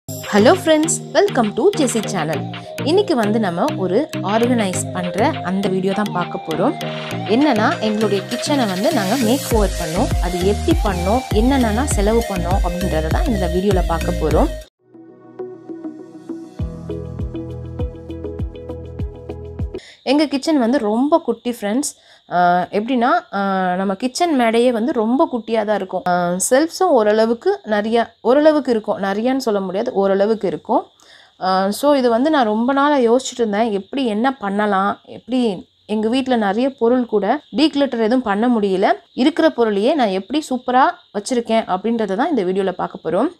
hello friends welcome to ஜெசி channel இன்னைக்கு வந்து நம்ம ஒரு ஆர்கனைஸ் பண்ணுற அந்த வீடியோ தான் பார்க்க போகிறோம் என்னன்னா எங்களுடைய கிச்சனை வந்து நாங்கள் மேக் ஓவர் பண்ணோம் அது எப்படி பண்ணோம் என்னென்னலாம் செலவு பண்ணோம் அப்படின்றத தான் இந்த வீடியோவில் பார்க்க போகிறோம் எங்கள் கிச்சன் வந்து ரொம்ப குட்டி ஃப்ரெண்ட்ஸ் எப்படின்னா ஆஹ் நம்ம கிச்சன் மேடையே வந்து ரொம்ப குட்டியாக தான் இருக்கும் செல்ஃப்ஸும் ஓரளவுக்கு நிறையா ஓரளவுக்கு இருக்கும் நிறையான்னு சொல்ல முடியாது ஓரளவுக்கு இருக்கும் ஸோ இது வந்து நான் ரொம்ப நாளாக யோசிச்சுட்டு இருந்தேன் எப்படி என்ன பண்ணலாம் எப்படி எங்கள் வீட்டில் நிறைய பொருள் கூட டீக்ளட்டர் எதுவும் பண்ண முடியல இருக்கிற பொருளையே நான் எப்படி சூப்பராக வச்சுருக்கேன் அப்படின்றத தான் இந்த வீடியோவில் பார்க்க போகிறோம்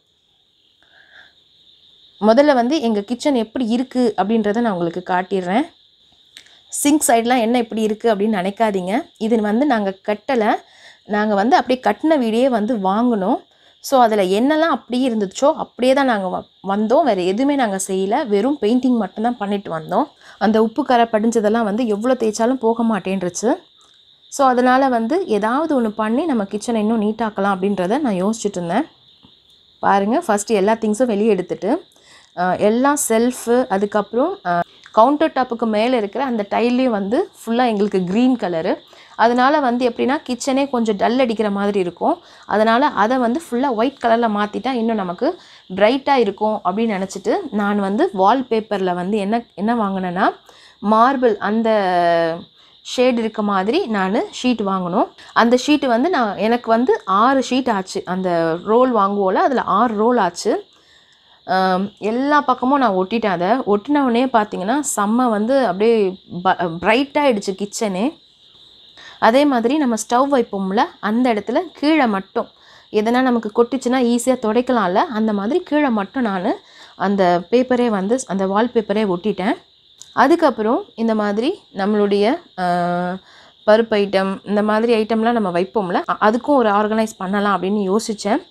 முதல்ல வந்து எங்கள் கிச்சன் எப்படி இருக்குது அப்படின்றத நான் உங்களுக்கு காட்டிடுறேன் சிங்க் சைட்லாம் என்ன இப்படி இருக்குது அப்படின்னு நினைக்காதீங்க இது வந்து நாங்கள் கட்டலை நாங்கள் வந்து அப்படியே கட்டின வீடியே வந்து வாங்கினோம் ஸோ அதில் என்னெல்லாம் அப்படியே இருந்துச்சோ அப்படியே தான் நாங்கள் வ- வந்தோம் வேறு எதுவுமே நாங்கள் செய்யலை வெறும் பெயிண்டிங் மட்டும்தான் பண்ணிட்டு வந்தோம் அந்த உப்பு கரை படிஞ்சதெல்லாம் வந்து எவ்வளோ தேய்ச்சாலும் போக மாட்டேன்ருச்சு ஸோ அதனால் வந்து ஏதாவது ஒன்று பண்ணி நம்ம கிச்சனை இன்னும் நீட்டாக்கலாம் அப்படின்றத நான் யோசிச்சுட்டு இருந்தேன் பாருங்கள் ஃபஸ்ட்டு எல்லா திங்ஸும் வெளியே எடுத்துட்டு அஹ், எல்லா செல்ஃபு அதுக்கப்புறம் கவுண்டர் டாப்புக்கு மேலே இருக்கிற அந்த டைல்லையும் வந்து ஃபுல்லாக எங்களுக்கு க்ரீன் கலரு அதனால் வந்து எப்படின்னா கிச்சனே கொஞ்சம் டல் அடிக்கிற மாதிரி இருக்கும் அதனால் அதை வந்து ஃபுல்லாக ஒயிட் கலரில் மாற்றிட்டா இன்னும் நமக்கு பிரைட்டாக இருக்கும் அப்படின்னு நினச்சிட்டு நான் வந்து வால்பேப்பரில் வந்து என்ன என்ன வாங்கினேன்னா மார்பிள் அந்த ஷேட் இருக்க மாதிரி நான் ஷீட் வாங்கினோம் அந்த ஷீட்டு வந்து நான் எனக்கு வந்து ஆறு ஷீட் ஆச்சு அந்த ரோல் வாங்குவோம்ல அதில் ஆறு ரோல் ஆச்சு ஆம், எல்லா பக்கமும் நான் ஒட்டிட்டேன் அதை ஒட்டின உடனே பார்த்தீங்கன்னா செம்ம வந்து அப்படியே ப பிரைட்டாகிடுச்சு கிச்சனே அதே மாதிரி நம்ம ஸ்டவ் வைப்போம்ல அந்த இடத்துல கீழே மட்டும் எதனா நமக்கு கொட்டுச்சுன்னா ஈஸியாக துடைக்கலாம்ல அந்த மாதிரி கீழே மட்டும் நான் அந்த பேப்பரே வந்து அந்த வால்பேப்பரே ஒட்டிட்டேன் அதுக்கப்புறம் இந்த மாதிரி நம்மளுடைய ஆஹ், பருப்பு ஐட்டம் இந்த மாதிரி ஐட்டம்லாம் நம்ம வைப்போம்ல அ- அதுக்கும் ஒரு ஆர்கனைஸ் பண்ணலாம் அப்படின்னு யோசித்தேன்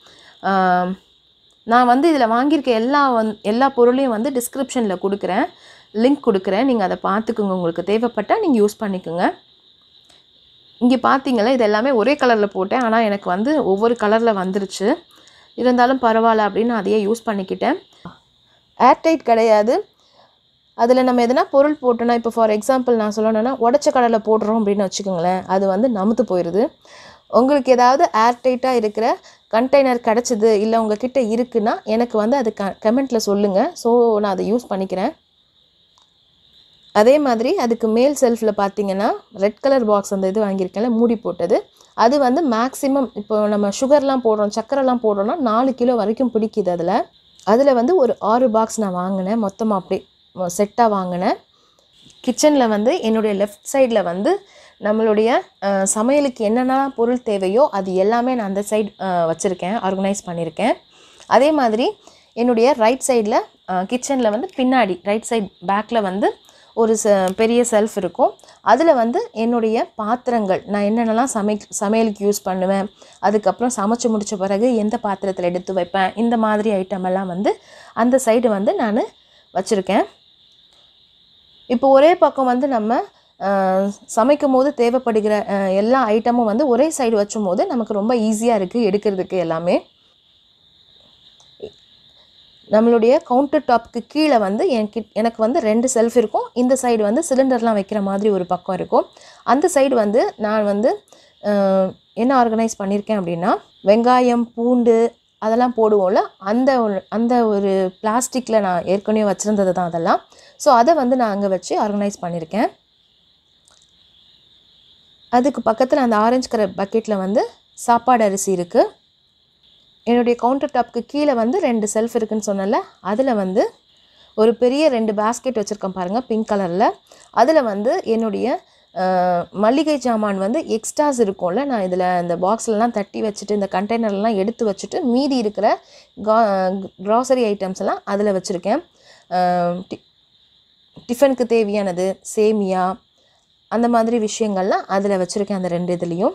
நான் வந்து இதில் வாங்கியிருக்க எல்லா வந் எல்லா பொருளையும் வந்து டிஸ்கிரிப்ஷனில் கொடுக்குறேன் லிங்க் கொடுக்குறேன் நீங்கள் அதை பார்த்துக்குங்க உங்களுக்கு தேவைப்பட்டால் நீங்கள் யூஸ் பண்ணிக்கோங்க இங்கே பார்த்தீங்களா இது எல்லாமே ஒரே கலரில் போட்டேன் ஆனால் எனக்கு வந்து ஒவ்வொரு கலரில் வந்துருச்சு இருந்தாலும் பரவாயில்ல அப்படின்னு நான் அதையே யூஸ் பண்ணிக்கிட்டேன் ஏர்டைட் கிடையாது அதில் நம்ம எதனா பொருள் போட்டோன்னா இப்போ ஃபார் எக்ஸாம்பிள் நான் சொல்லணும்னா உடச்ச கடலை போடுறோம் அப்படின்னு வச்சுக்கோங்களேன் அது வந்து நமுத்து போயிடுது உங்களுக்கு ஏதாவது ஏர்டைட்டாக இருக்கிற கண்டெய்னர் கிடச்சிது இல்லை உங்ககிட்ட இருக்குன்னா எனக்கு வந்து அது க கமெண்ட்டில் சொல்லுங்கள் ஸோ நான் அதை யூஸ் பண்ணிக்கிறேன் அதே மாதிரி அதுக்கு மேல் செல்ஃபில் பார்த்தீங்கன்னா ரெட் கலர் பாக்ஸ் அந்த இது வாங்கியிருக்கேன்ல மூடி போட்டது அது வந்து மேக்ஸிமம் இப்போ நம்ம சுகர்லாம் போடுறோம் சக்கரைலாம் போடுறோம்னா நாலு கிலோ வரைக்கும் பிடிக்குது அதில் அதில் வந்து ஒரு ஆறு பாக்ஸ் நான் வாங்கினேன் மொத்தமாக அப்படியே செட்டாக வாங்கினேன் கிச்சனில் வந்து என்னுடைய லெஃப்ட் சைடில் வந்து நம்மளுடைய அஹ், சமையலுக்கு என்னென்ன பொருள் தேவையோ அது எல்லாமே நான் அந்த சைடு வச்சுருக்கேன் ஆர்கனைஸ் பண்ணியிருக்கேன் அதே மாதிரி என்னுடைய ரைட் சைடில் கிச்சனில் வந்து பின்னாடி ரைட் சைட் பேக்கில் வந்து ஒரு ச பெரிய செல்ஃப் இருக்கும் அதில் வந்து என்னுடைய பாத்திரங்கள் நான் என்னென்னலாம் சமை சமையலுக்கு யூஸ் பண்ணுவேன் அதுக்கப்புறம் சமைச்சு முடிச்ச பிறகு எந்த பாத்திரத்தில் எடுத்து வைப்பேன் இந்த மாதிரி ஐட்டம் எல்லாம் வந்து அந்த சைடு வந்து நான் வச்சுருக்கேன் இப்போ ஒரே பக்கம் வந்து நம்ம அஹ், சமைக்கும் போது தேவைப்படுகிற அஹ், எல்லா ஐட்டமும் வந்து ஒரே சைடு வச்சும் போது நமக்கு ரொம்ப ஈஸியாக இருக்குது எடுக்கிறதுக்கு எல்லாமே நம்மளுடைய கவுண்டர் டாப்புக்கு கீழே வந்து எனக்கு எனக்கு வந்து ரெண்டு செல்ஃப் இருக்கும் இந்த சைடு வந்து சிலிண்டர்லாம் வைக்கிற மாதிரி ஒரு பக்கம் இருக்கும் அந்த சைடு வந்து நான் வந்து அஹ், என்ன ஆர்கனைஸ் பண்ணியிருக்கேன் அப்படின்னா வெங்காயம் பூண்டு அதெல்லாம் போடுவோம்ல அந்த ஒரு அந்த ஒரு பிளாஸ்டிக்கில் நான் ஏற்கனவே வச்சுருந்தது தான் அதெல்லாம் ஸோ அதை வந்து நான் அங்கே வச்சு ஆர்கனைஸ் பண்ணியிருக்கேன் அதுக்கு பக்கத்தில் அந்த ஆரஞ்சு கலர் பக்கெட்டில் வந்து சாப்பாடு அரிசி இருக்குது என்னுடைய கவுண்டர் டாப்க்கு கீழே வந்து ரெண்டு செல்ஃப் இருக்குன்னு சொன்னல அதில் வந்து ஒரு பெரிய ரெண்டு பேஸ்கெட் வச்சுருக்கேன் பாருங்கள் பிங்க் கலரில் அதில் வந்து என்னுடைய அஹ், மளிகை சாமான் வந்து எக்ஸ்ட்ராஸ் இருக்கும்ல நான் இதில் இந்த பாக்ஸ்லலாம் தட்டி வச்சுட்டு இந்த கண்டெய்னர்லாம் எடுத்து வச்சுட்டு மீதி இருக்கிற கா க்ராசரி ஐட்டம்ஸ் எல்லாம் அதில் வச்சுருக்கேன் டிஃபனுக்கு தேவையானது சேமியா அந்த மாதிரி விஷயங்கள்லாம் அதில் வச்சுருக்கேன் அந்த ரெண்டு இதுலேயும்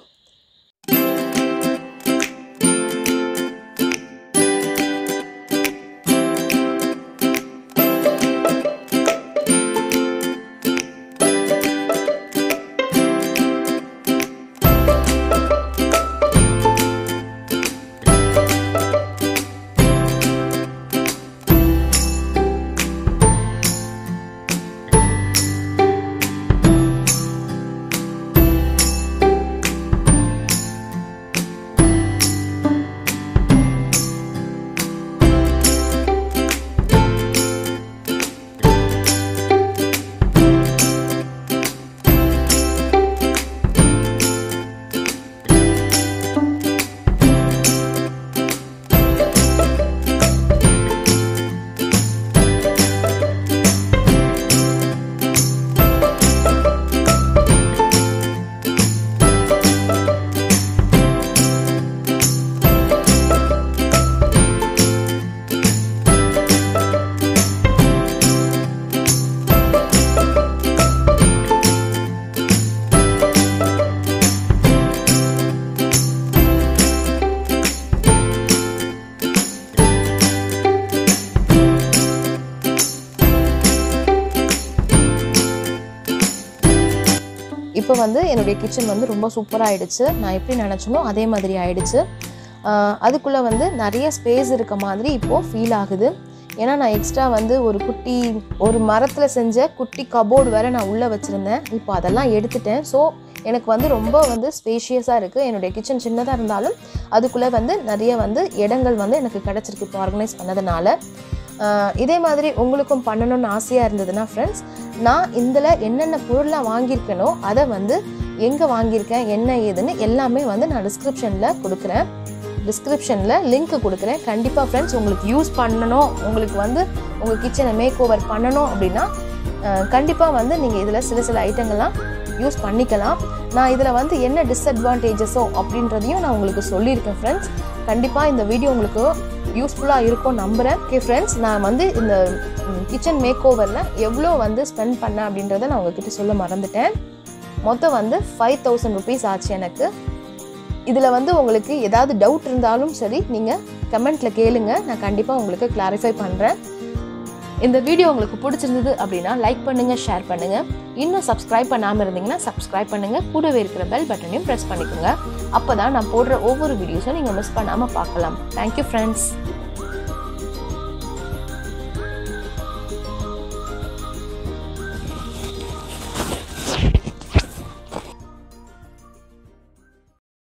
இப்போ வந்து என்னுடைய கிச்சன் வந்து ரொம்ப சூப்பராக ஆயிடுச்சு நான் எப்படி நினச்சனோ அதே மாதிரி ஆயிடுச்சு ஆஹ் அதுக்குள்ளே வந்து நிறைய ஸ்பேஸ் இருக்க மாதிரி இப்போது ஃபீல் ஆகுது ஏன்னா நான் எக்ஸ்ட்ரா வந்து ஒரு குட்டி ஒரு மரத்தில் செஞ்ச குட்டி கபோர்டு வேற நான் உள்ளே வச்சுருந்தேன் இப்போ அதெல்லாம் எடுத்துட்டேன் ஸோ எனக்கு வந்து ரொம்ப வந்து ஸ்பேஷியஸாக இருக்குது என்னுடைய கிச்சன் சின்னதாக இருந்தாலும் அதுக்குள்ளே வந்து நிறைய வந்து இடங்கள் வந்து எனக்கு கிடச்சிருக்கு இப்போ ஆர்கனைஸ் பண்ணதுனால ஆஹ் இதே மாதிரி உங்களுக்கும் பண்ணணும்னு ஆசையாக இருந்ததுன்னா ஃப்ரெண்ட்ஸ் நான் இதில் என்னென்ன பொருள்லாம் வாங்கியிருக்கேனோ அதை வந்து எங்கே வாங்கியிருக்கேன் என்ன ஏதுன்னு எல்லாமே வந்து நான் டிஸ்கிரிப்ஷனில் கொடுக்குறேன் டிஸ்கிரிப்ஷனில் லிங்க் கொடுக்குறேன் கண்டிப்பாக ஃப்ரெண்ட்ஸ் உங்களுக்கு யூஸ் பண்ணணும் உங்களுக்கு வந்து உங்கள் கிச்சனை மேக் ஓவர் பண்ணணும் அப்படின்னா கண்டிப்பாக வந்து நீங்கள் இதில் சில சில ஐட்டங்கள்லாம் யூஸ் பண்ணிக்கலாம் நான் இதில் வந்து என்ன டிஸ்அட்வான்டேஜஸோ அப்படின்றதையும் நான் உங்களுக்கு சொல்லியிருக்கேன் ஃப்ரெண்ட்ஸ் கண்டிப்பாக இந்த வீடியோ உங்களுக்கு யூஸ்ஃபுல்லாக இருக்கும் நம்புகிறேன் ஓகே ஃப்ரெண்ட்ஸ் நான் வந்து இந்த கிச்சன் மேக் ஓவரில் எவ்வளோ வந்து ஸ்பெண்ட் பண்ணேன் அப்படின்றத நான் உங்ககிட்ட சொல்ல மறந்துட்டேன் மொத்தம் வந்து ஃபைவ் தௌசண்ட் ருபீஸ் ஆச்சு எனக்கு இதில் வந்து உங்களுக்கு ஏதாவது டவுட் இருந்தாலும் சரி நீங்கள் கமெண்ட்டில் கேளுங்க நான் கண்டிப்பாக உங்களுக்கு கிளாரிஃபை பண்ணுறேன் இந்த வீடியோ உங்களுக்கு பிடிச்சிருந்தது அப்படின்னா லைக் பண்ணுங்கள் ஷேர் பண்ணுங்கள் இன்னும் சப்ஸ்கிரைப் பண்ணாமல் இருந்தீங்கன்னா சப்ஸ்கிரைப் பண்ணுங்கள் கூடவே இருக்கிற பெல் பட்டனையும் ப்ரெஸ் பண்ணிக்கோங்க அப்போ தான் நான் போடுற ஒவ்வொரு வீடியோஸும் நீங்கள் மிஸ் பண்ணாமல் பார்க்கலாம் தேங்க்யூ ஃப்ரெண்ட்ஸ்